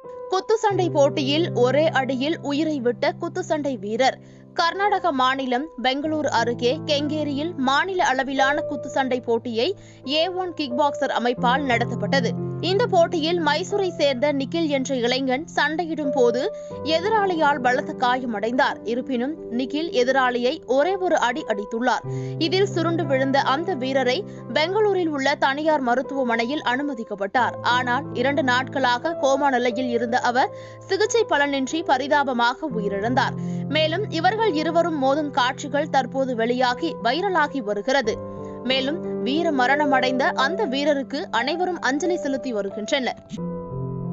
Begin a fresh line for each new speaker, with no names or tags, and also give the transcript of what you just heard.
குத்துச்சண்டை போட்டியில் ஒரே அடியில் உயிரை விட்ட குத்துச்சண்டை வீரர் கர்நாடக மாநிலம் பெங்களூரு அருகே கெங்கேரியில் மாநில அளவிலான குத்துச்சண்டை போட்டியை ஏ ஒன் கிக் பாக்சர் அமைப்பால் நடத்தப்பட்டது இந்த போட்டியில் மைசூரை சேர்ந்த நிக்கில் என்ற இளைஞன் சண்டையிடும் போது எதிராளியால் பலத்த காயமடைந்தார் இருப்பினும் நிக்கில் எதிராளியை ஒரே ஒரு அடி அடித்துள்ளார் இதில் சுருண்டு விழுந்த அந்த வீரரை பெங்களூரில் உள்ள தனியார் மருத்துவமனையில் அனுமதிக்கப்பட்டார் ஆனால் இரண்டு நாட்களாக கோமா நிலையில் இருந்த அவர் சிகிச்சை பலனின்றி பரிதாபமாக உயிரிழந்தார் மேலும் இவர்கள் இருவரும் மோதும் காட்சிகள் தற்போது வெளியாகி வைரலாகி வருகிறது மேலும் வீர மரணமடைந்த அந்த வீரருக்கு அனைவரும் அஞ்சலி செலுத்தி வருகின்றனர்